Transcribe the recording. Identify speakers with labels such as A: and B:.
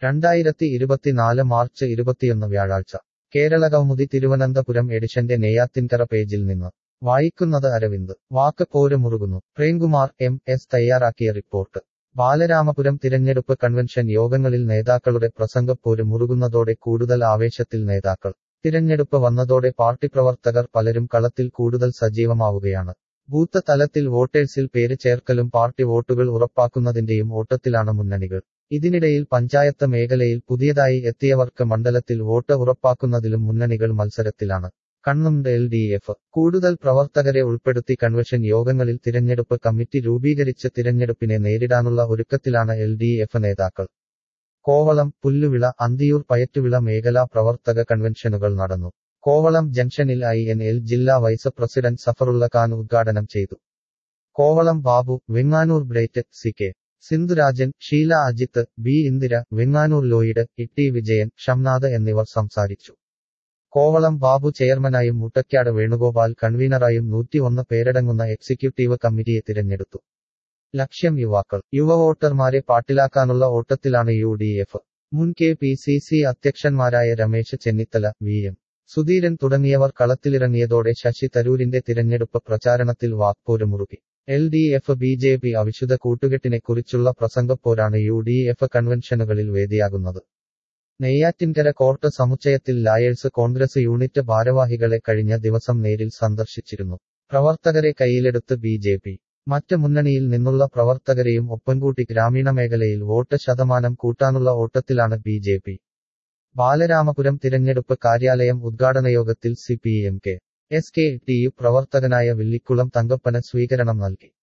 A: രണ്ടായിരത്തി ഇരുപത്തിനാല് മാർച്ച് ഇരുപത്തിയൊന്ന് വ്യാഴാഴ്ച കേരള കൗമുദി തിരുവനന്തപുരം എഡിഷന്റെ നെയ്യാത്തിൻകര പേജിൽ നിന്ന് വായിക്കുന്നത് അരവിന്ദ് വാക്ക് പോര് മുറുകുന്നു പ്രേംകുമാർ എം എസ് തയ്യാറാക്കിയ റിപ്പോർട്ട് ബാലരാമപുരം തിരഞ്ഞെടുപ്പ് കൺവെൻഷൻ യോഗങ്ങളിൽ നേതാക്കളുടെ പ്രസംഗപ്പോര് മുറുകുന്നതോടെ കൂടുതൽ ആവേശത്തിൽ നേതാക്കൾ തിരഞ്ഞെടുപ്പ് വന്നതോടെ പാർട്ടി പ്രവർത്തകർ പലരും കളത്തിൽ കൂടുതൽ സജീവമാവുകയാണ് ബൂത്ത് തലത്തിൽ വോട്ടേഴ്സിൽ പേര് ചേർക്കലും പാർട്ടി വോട്ടുകൾ ഉറപ്പാക്കുന്നതിന്റെയും ഓട്ടത്തിലാണ് മുന്നണികൾ ഇതിനിടയിൽ പഞ്ചായത്ത് മേഖലയിൽ പുതിയതായി എത്തിയവർക്ക് മണ്ഡലത്തിൽ വോട്ട് ഉറപ്പാക്കുന്നതിലും മുന്നണികൾ മത്സരത്തിലാണ് കണ്ണുണ്ട് എൽ ഡി എഫ് കൂടുതൽ പ്രവർത്തകരെ ഉൾപ്പെടുത്തി കൺവെൻഷൻ യോഗങ്ങളിൽ തിരഞ്ഞെടുപ്പ് കമ്മിറ്റി രൂപീകരിച്ച് തിരഞ്ഞെടുപ്പിനെ നേരിടാനുള്ള ഒരുക്കത്തിലാണ് എൽ ഡി എഫ് നേതാക്കൾ കോവളം പുല്ലുവിള അന്തിയൂർ പയറ്റുവിള മേഖലാ പ്രവർത്തക കൺവെൻഷനുകൾ നടന്നു കോവളം ജംഗ്ഷനിൽ ഐ എൻ എൽ ജില്ലാ വൈസ് പ്രസിഡന്റ് സഫറുള്ള ഖാൻ ഉദ്ഘാടനം ചെയ്തു കോവളം ബാബു വെങ്ങാനൂർ ബ്രേറ്റ് C K Sindhurajan Sheela Ajith B Indira Venganoor Lloyd Itty Vijayan Shamnath എന്നിവർ സംസാരിച്ചു കോവളം ബാബു ചെയർമാനായും മുട്ടയ്ക്കാട് വേണുഗോപാൽ കൺവീനറായും നൂറ്റിയൊന്ന് പേരടങ്ങുന്ന എക്സിക്യൂട്ടീവ് കമ്മിറ്റിയെ തിരഞ്ഞെടുത്തു ലക്ഷ്യം യുവാക്കൾ യുവ വോട്ടർമാരെ പാട്ടിലാക്കാനുള്ള ഓട്ടത്തിലാണ് യു ഡി എഫ് മുൻ കെ പി സി സി അധ്യക്ഷന്മാരായ രമേശ് ചെന്നിത്തല വി എം സുധീരൻ തുടങ്ങിയവർ കളത്തിലിറങ്ങിയതോടെ ശശി തരൂരിന്റെ തിരഞ്ഞെടുപ്പ് പ്രചാരണത്തിൽ വാക്പോര് മുറുകി L D F B J P അവിശുദ്ധ കൂട്ടുകെട്ടിനെക്കുറിച്ചുള്ള പ്രസംഗപ്പോരാണ് യു ഡി എഫ് കൺവെൻഷനുകളിൽ വേദിയാകുന്നത് നെയ്യാറ്റിൻകര കോർട്ട് സമുച്ചയത്തിൽ ലായേഴ്സ് കോൺഗ്രസ് യൂണിറ്റ് ഭാരവാഹികളെ കഴിഞ്ഞ ദിവസം നേരിൽ സന്ദർശിച്ചിരുന്നു പ്രവർത്തകരെ കയ്യിലെടുത്ത് ബി ജെ പി മറ്റ് മുന്നണിയിൽ നിന്നുള്ള പ്രവർത്തകരെയും ഒപ്പൻകൂട്ടി ഗ്രാമീണ മേഖലയിൽ വോട്ട് ശതമാനം കൂട്ടാനുള്ള ഓട്ടത്തിലാണ് ബി ജെ പി ബാലരാമപുരം തിരഞ്ഞെടുപ്പ് കാര്യാലയം ഉദ്ഘാടനയോഗത്തിൽ C P M K S K T U പ്രവർത്തകനായ വില്ലിക്കുളം തങ്കപ്പന് സ്വീകരണം നൽകി